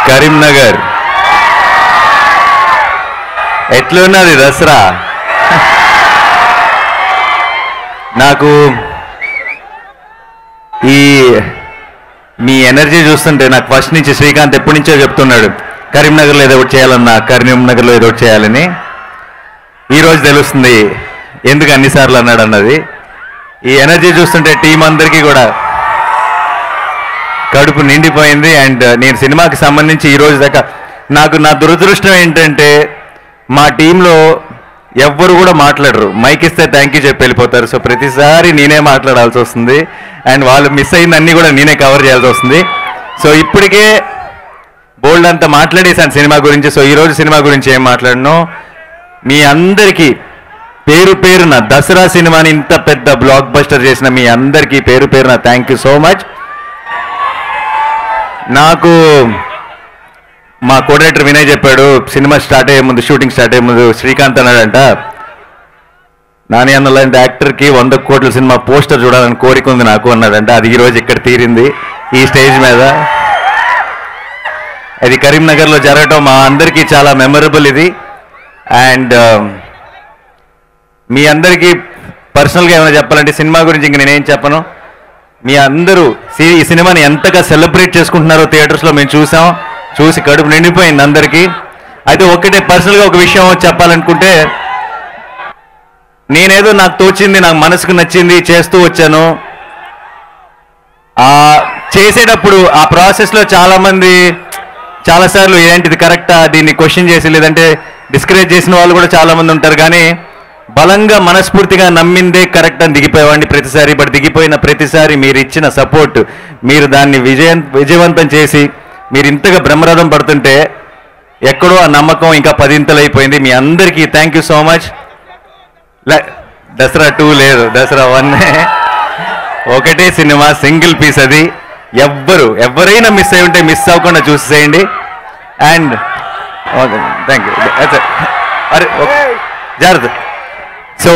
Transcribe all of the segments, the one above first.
కరీంనగర్ ఎట్లున్నది దసరా నాకు ఈ మీ ఎనర్జీ చూస్తుంటే నాకు ఫస్ట్ నుంచి శ్రీకాంత్ ఎప్పటి నుంచో చెప్తున్నాడు కరీంనగర్లో ఏదో ఒకటి చేయాలన్నా కరీంనగర్లో ఏదో ఒకటి చేయాలని ఈరోజు తెలుస్తుంది ఎందుకు అన్నిసార్లు అన్నాడు అన్నది ఈ ఎనర్జీ చూస్తుంటే టీం అందరికీ కూడా కడుపు నిండిపోయింది అండ్ నేను సినిమాకి సంబంధించి ఈ రోజు దాకా నాకు నా దురదృష్టం ఏంటంటే మా టీంలో ఎవ్వరు కూడా మాట్లాడరు మైక్ ఇస్తే థ్యాంక్ యూ చెప్పి వెళ్ళిపోతారు సో ప్రతిసారి నేనే మాట్లాడాల్సి వస్తుంది అండ్ వాళ్ళు మిస్ అయిందన్నీ కూడా నేనే కవర్ చేయాల్సి వస్తుంది సో ఇప్పటికే బోల్డ్ అంతా మాట్లాడేశాను సినిమా గురించి సో ఈరోజు సినిమా గురించి ఏం మాట్లాడను మీ అందరికీ పేరు పేరున దసరా సినిమాని ఇంత పెద్ద బ్లాక్ బస్టర్ చేసిన మీ అందరికీ పేరు పేరున థ్యాంక్ యూ సో మచ్ నాకు మా కోఆర్డినేటర్ వినయ్ చెప్పాడు సినిమా స్టార్ట్ అయ్యే ముందు షూటింగ్ స్టార్ట్ అయ్యే ముందు శ్రీకాంత్ అన్నాడంట నాని అన్న లాంటి యాక్టర్కి వంద కోట్ల సినిమా పోస్టర్ చూడాలని కోరిక ఉంది నాకు అన్నాడంట అది ఈరోజు ఇక్కడ తీరింది ఈ స్టేజ్ మీద అది కరీంనగర్లో జరగటం మా అందరికీ చాలా మెమరబుల్ ఇది అండ్ మీ అందరికీ పర్సనల్గా ఏమైనా చెప్పాలంటే సినిమా గురించి ఇంక నేనేం చెప్పను మీ అందరూ సి- ఈ సినిమాని ఎంతగా సెలబ్రేట్ చేసుకుంటున్నారో థియేటర్స్లో మేము చూసాం చూసి కడుపు నిండిపోయింది అందరికీ అయితే ఒక్కటే పర్సనల్గా ఒక విషయం చెప్పాలనుకుంటే నేనేదో నాకు తోచింది నాకు మనసుకు నచ్చింది చేస్తూ వచ్చాను ఆ చేసేటప్పుడు ఆ ప్రాసెస్లో చాలామంది చాలాసార్లు ఏంటిది కరెక్టా దీన్ని క్వశ్చన్ చేసి లేదంటే డిస్కరేజ్ చేసిన వాళ్ళు కూడా చాలామంది ఉంటారు కానీ బలంగా మనస్ఫూర్తిగా నమ్మిందే కరెక్ట్ అని దిగిపోయేవాడిని ప్రతిసారి బట్ దిగిపోయిన ప్రతిసారి మీరు ఇచ్చిన సపోర్ట్ మీరు దాన్ని విజయం విజయవంతం చేసి మీరు ఇంతగా బ్రహ్మరథం పడుతుంటే ఎక్కడో ఆ నమ్మకం ఇంకా పదింతలు అయిపోయింది మీ అందరికీ thank you so much Dasara two లేదు దసరా వన్ ఒకటే సినిమా సింగిల్ పీస్ అది ఎవ్వరు ఎవరైనా మిస్ అయి ఉంటే మిస్ అవ్వకుండా చూసేయండి అండ్ ఓకే థ్యాంక్ యూ అరే ఓకే. జాగ్రత్త సో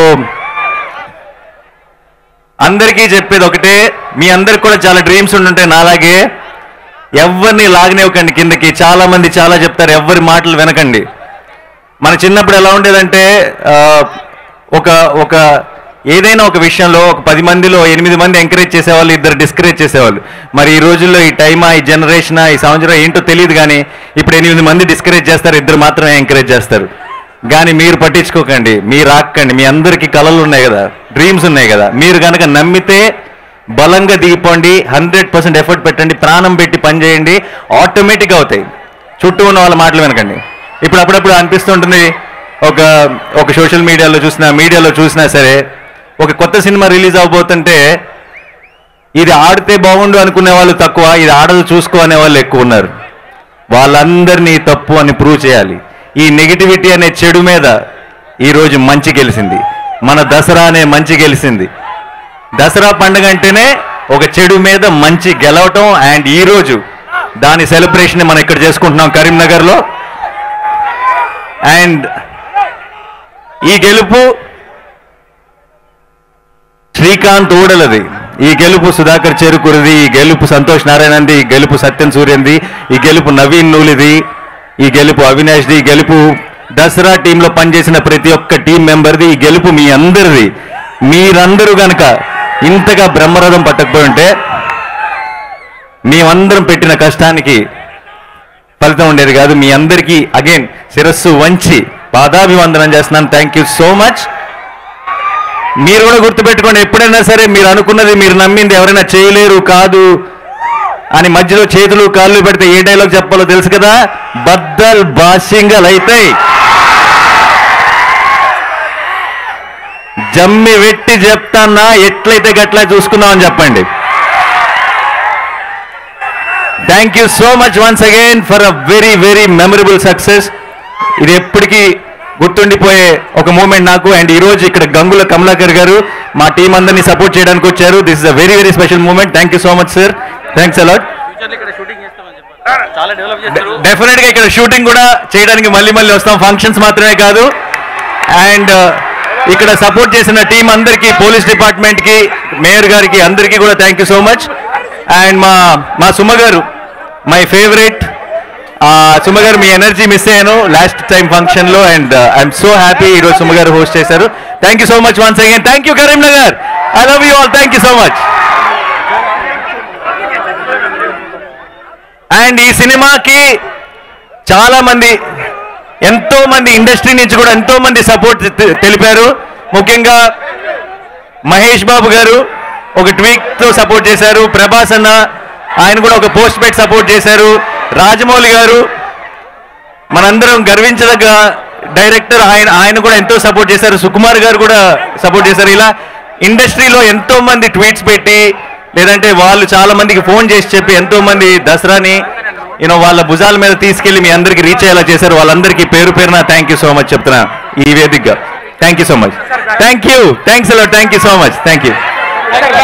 అందరికీ చెప్పేది ఒకటే మీ అందరికి కూడా చాలా డ్రీమ్స్ ఉండుంటాయి నాలాగే ఎవరిని లాగనివ్వకండి కిందకి చాలా మంది చాలా చెప్తారు ఎవరి మాటలు వినకండి మన చిన్నప్పుడు ఎలా ఉండేదంటే ఆ, ఒక ఒక ఏదైనా ఒక విషయంలో ఒక పది మందిలో ఎనిమిది మంది ఎంకరేజ్ చేసేవాళ్ళు ఇద్దరు డిస్కరేజ్ చేసేవాళ్ళు మరి ఈ రోజుల్లో ఈ టైమా ఈ జనరేషనా ఈ సంవత్సరం ఏంటో తెలియదు కానీ ఇప్పుడు ఎనిమిది మంది డిస్కరేజ్ చేస్తారు ఇద్దరు మాత్రమే ఎంకరేజ్ చేస్తారు కానీ మీరు పట్టించుకోకండి మీరు ఆక్కండి మీ అందరికీ కళలు ఉన్నాయి కదా డ్రీమ్స్ ఉన్నాయి కదా మీరు కనుక నమ్మితే బలంగా దిగిపోండి హండ్రెడ్ పర్సెంట్ ఎఫర్ట్ పెట్టండి ప్రాణం పెట్టి పని చేయండి ఆటోమేటిక్గా అవుతాయి చుట్టూ ఉన్న వాళ్ళ మాటలు వినకండి ఇప్పుడు అప్పుడప్పుడు అనిపిస్తుంటుంది ఒక ఒక సోషల్ మీడియాలో చూసినా మీడియాలో చూసినా సరే ఒక కొత్త సినిమా రిలీజ్ అవబోతుంటే ఇది ఆడితే బాగుండు అనుకునే వాళ్ళు తక్కువ ఇది ఆడదు చూసుకో అనే వాళ్ళు ఎక్కువ ఉన్నారు వాళ్ళందరినీ తప్పు అని ప్రూవ్ చేయాలి ఈ నెగిటివిటీ అనే చెడు మీద ఈరోజు మంచి గెలిచింది మన దసరా అనే మంచి గెలిచింది దసరా పండుగ అంటేనే ఒక చెడు మీద మంచి గెలవటం అండ్ ఈ రోజు దాని సెలబ్రేషన్ మనం ఇక్కడ చేసుకుంటున్నాం కరీంనగర్లో అండ్ ఈ గెలుపు శ్రీకాంత్ ఊడలది ఈ గెలుపు సుధాకర్ చెరుకురిది ఈ గెలుపు సంతోష్ నారాయణంది ఈ గెలుపు సత్యం సూర్యంది ఈ గెలుపు నవీన్ నూలిది ఈ గెలుపు అవినాష్ది ఈ గెలుపు దసరా టీంలో పనిచేసిన ప్రతి ఒక్క టీం మెంబర్ది ఈ గెలుపు మీ అందరిది మీరందరూ గనక ఇంతగా బ్రహ్మరథం పట్టకపోయి ఉంటే మేమందరం పెట్టిన కష్టానికి ఫలితం ఉండేది కాదు మీ అందరికీ అగైన్ శిరస్సు వంచి పాదాభివందనం చేస్తున్నాను థ్యాంక్ యూ సో మచ్ మీరు కూడా గుర్తుపెట్టుకోండి ఎప్పుడైనా సరే మీరు అనుకున్నది మీరు నమ్మింది ఎవరైనా చేయలేరు కాదు అని మధ్యలో చేతులు కాళ్ళు పెడితే ఏ డైలాగ్ చెప్పాలో తెలుసు కదా బద్దల్ బాసింగల్ అయితాయి జమ్మి వెట్టి చెప్తానా ఎట్లయితే గట్లా చూసుకుందామని చెప్పండి thank you so much once again for a very very memorable success ఇది ఎప్పటికీ గుర్తుండిపోయే ఒక మూమెంట్ నాకు అండ్ ఈ రోజు ఇక్కడ గంగుల కమలాకర్ గారు మా టీం అందరినీ సపోర్ట్ చేయడానికి వచ్చారు this is a very very special moment thank you so much sir thanks a lot ఫ్యూచర్లో ఇక్కడ షూటింగ్ చేస్తామని చెప్పారు చాలా డెవలప్ చేస్తారు డెఫినెట్ గా ఇక్కడ షూటింగ్ కూడా చేయడానికి మళ్ళీ మళ్ళీ వస్తాం ఫంక్షన్స్ మాత్రమే కాదు అండ్ ఇక్కడ సపోర్ట్ చేసిన టీం అందరికీ పోలీస్ డిపార్ట్మెంట్ కి మేయర్ గారికి అందరికీ కూడా thank you so much and మా మా సుమ గారు మై ఫేవరెట్ సుమ గారు మీ ఎనర్జీ మిస్ అయ్యాను లాస్ట్ టైం ఫంక్షన్ లో అండ్ ఐఎమ్ సో హ్యాపీ ఈరోజు సుమ గారు హోస్ట్ చేశారు thank you so much once again thank you Karimnagar I love you all thank you so much and ఈ సినిమాకి చాలా మంది ఎంతో మంది ఇండస్ట్రీ నుంచి కూడా ఎంతో మంది సపోర్ట్ తెలిపారు ముఖ్యంగా మహేష్ బాబు గారు ఒక ట్వీట్ తో సపోర్ట్ చేశారు ప్రభాస్ అన్న ఆయన కూడా ఒక పోస్ట్ పెట్టి సపోర్ట్ చేశారు రాజమౌళి గారు మనందరం గర్వించదగ్గ డైరెక్టర్ ఆయన ఆయన కూడా ఎంతో సపోర్ట్ చేశారు సుకుమార్ గారు కూడా సపోర్ట్ చేశారు ఇలా ఇండస్ట్రీలో ఎంతో మంది ట్వీట్స్ పెట్టి లేదంటే వాళ్ళు చాలా మందికి ఫోన్ చేసి చెప్పి ఎంతో మంది దసరాని యూనో వాళ్ళ భుజాల మీద తీసుకెళ్లి మీ అందరికి రీచ్ అయ్యేలా చేశారు వాళ్ళందరికీ పేరు పేరున థ్యాంక్ యూ సో మచ్ చెప్తున్నా ఈ వేదికగా thank you so much thank you thanks అలా thank you so much thank you